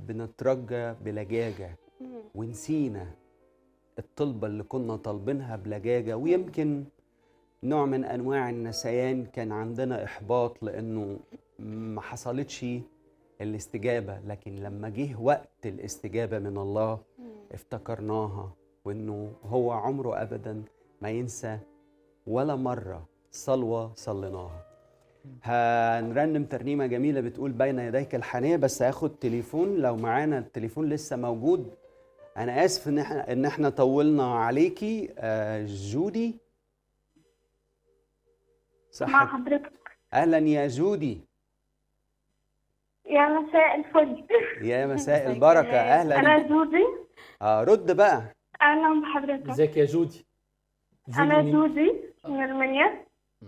بنترجى بلجاجة مم. ونسينا الطلبة اللي كنا طالبينها بلجاجة ويمكن نوع من أنواع النسيان كان عندنا إحباط لأنه ما حصلتش الاستجابة لكن لما جه وقت الاستجابة من الله مم. افتكرناها وإنه هو عمره أبدا ما ينسى ولا مرة صلوة صليناها هنرنم ترنيمة جميلة بتقول بين يديك الحنية بس هاخد تليفون لو معانا التليفون لسه موجود أنا آسف إن احنا إن احنا طولنا عليكي آه جودي صح مع حضرتك أهلا يا جودي يا مساء الفل يا مساء مساء البركة الجمال. أهلا أنا جودي آه رد بقى أهلا بحضرتك ازيك يا جودي أنا مين؟ جودي من المنيا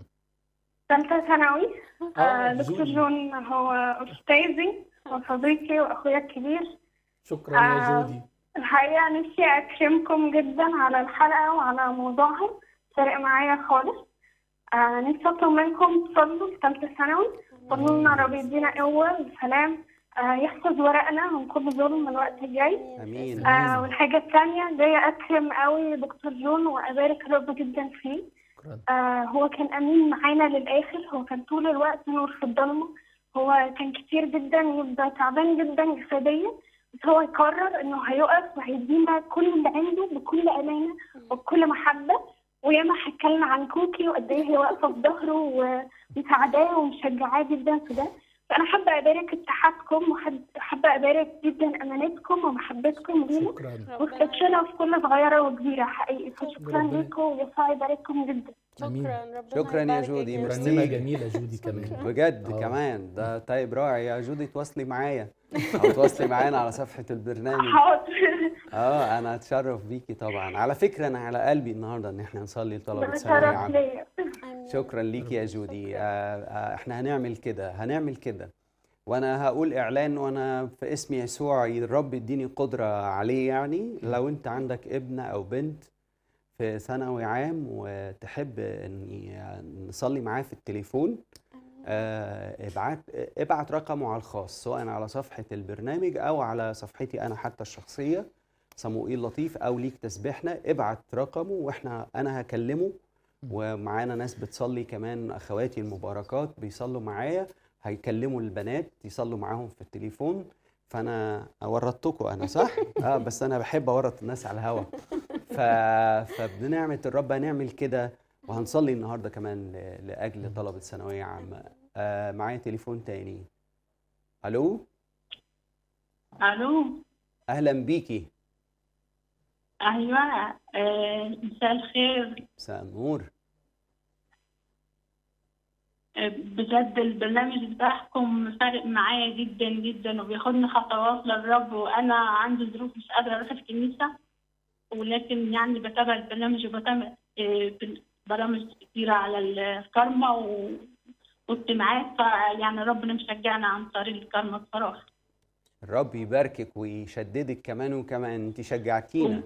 ثالثة ثانوي اه آه، دكتور جودي جون هو أستاذي وصديقي وأخويا الكبير شكرا يا آه. جودي الحقيقة نفسي أكرمكم جدا على الحلقة وعلى موضوعها فارق معايا خالص آه، نفسي أطلب منكم تصلوا في ثالثة ثانوي صلوا لنا رب يدينا قوة وسلام آه، يحفظ ورقنا من كل ظلم الوقت الجاي أمين آه والحاجة التانية جاية أكرم قوي دكتور جون وأبارك الرب جدا فيه شكرا آه هو كان أمين معانا للآخر هو كان طول الوقت نور في الضلمة هو كان كتير جدا يبقى تعبان جدا جسديا بس هو يقرر إنه هيقف وهيدينا كل اللي عنده بكل أمانة وبكل محبة وياما حكالنا عن كوكي وقد إيه هي واقفة في ظهره ومساعداه ومشجعاه جدا في ده فأنا حابة أبارك اتحادكم وحابة أبارك جدا أمانتكم ومحبتكم لينا شكرا واستكشنا في كل صغيرة وكبيرة حقيقي فشكرا ربنا- لكم ويسوع يبارككم جدا أمين. شكرا ربنا شكراً يا يباركك جودي، يا ميرسي. جودي. مرنمة جميلة جودي كمان بجد آه. كمان ده طيب رائع يا جودي تواصلي معايا او تواصلي معانا على صفحة البرنامج حاضر اه انا اتشرف بيكي طبعا على فكرة انا على قلبي النهاردة ان احنا نصلي لطلبة ده ثانوية شرف عامة ليا آمين. شكرا ليكي يا جودي آه آه احنا هنعمل كده هنعمل كده وانا هقول اعلان وانا في اسم يسوع الرب يديني قدرة عليه يعني لو انت عندك ابن او بنت في ثانوي عام وتحب اني نصلي معاه في التليفون آه، ابعت ابعت رقمه على الخاص سواء على صفحة البرنامج أو على صفحتي أنا حتى الشخصية صموئيل لطيف أو ليك تسبيحنا ابعت رقمه وإحنا أنا هكلمه ومعانا ناس بتصلي كمان أخواتي المباركات بيصلوا معايا هيكلموا البنات يصلوا معاهم في التليفون فأنا ورطتكم أنا صح؟ اه بس أنا بحب أورط الناس على الهوا ف... فبنعمة الرب هنعمل كده وهنصلي النهارده كمان ل- لاجل طلبه ثانويه عامه آه معايا تليفون تاني الو الو اهلا بيكي ايوه آه، مساء الخير مساء النور آه، بجد البرنامج بتاعكم فارق معايا جدا جدا وبياخدني خطوات للرب وانا عندي ظروف مش قادره اروح الكنيسه ولكن يعني بتابع البرنامج وبتابع آه، برامج كتيره على الكارما و- واجتماعات فيعني ربنا مشجعنا عن طريق الكارما بصراحه الرب يباركك ويشددك كمان وكمان انت شجعتينا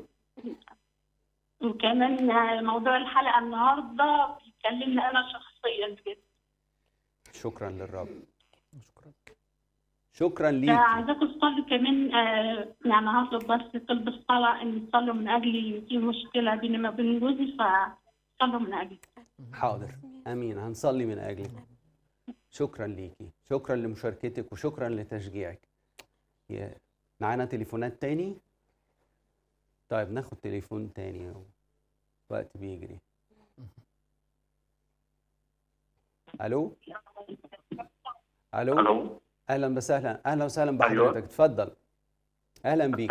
وكمان آه، موضوع الحلقه النهارده بيكلمني انا شخصيا بجد شكرا للرب شكرا شكرا آه، ليكي عايزاكم تصلوا كمان آه، يعني هطلب بس طلب الصلاة إن تصلوا من أجلي في مشكلة بيني ما بين جوزي فصلوا من أجلي حاضر امين هنصلي من اجلك شكرا ليكي شكرا لمشاركتك وشكرا لتشجيعك يا- معانا تليفونات تاني طيب ناخد تليفون تاني وقت بيجري الو الو الو اهلا وسهلا اهلا وسهلا أيوة. بحضرتك اتفضل اهلا بيك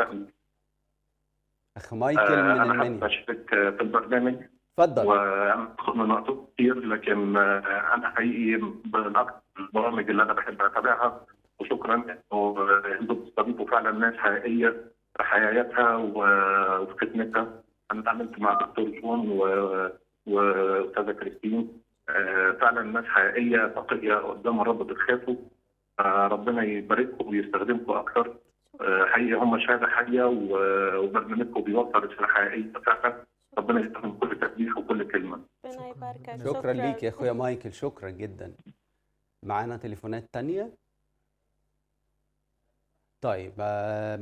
اخ مايكل آه، من انا حابب المنيا اشارك آه، في البرنامج اتفضل وانا باخد من وقته كتير لكن آه، انا حقيقي من اكثر البرامج اللي انا بحب اتابعها وشكرا انه آه، انتم بتستضيفوا فعلا ناس حقيقيه في حياتها و- وفي خدمتها انا اتعاملت مع دكتور جون و- واستاذه كريستين آه، فعلا ناس حقيقيه تقيه قدام الرب بتخافوا آه، ربنا يبارككم ويستخدمكم اكثر آه، حقيقي هم شهاده حيه و- وبرنامجكم بيوصل رساله حقيقيه فعلا ربنا يستخدم كل تسبيح وكل كلمه ربنا يباركك شكرا ليك يا اخويا مايكل شكرا جدا معانا تليفونات تانية طيب آه،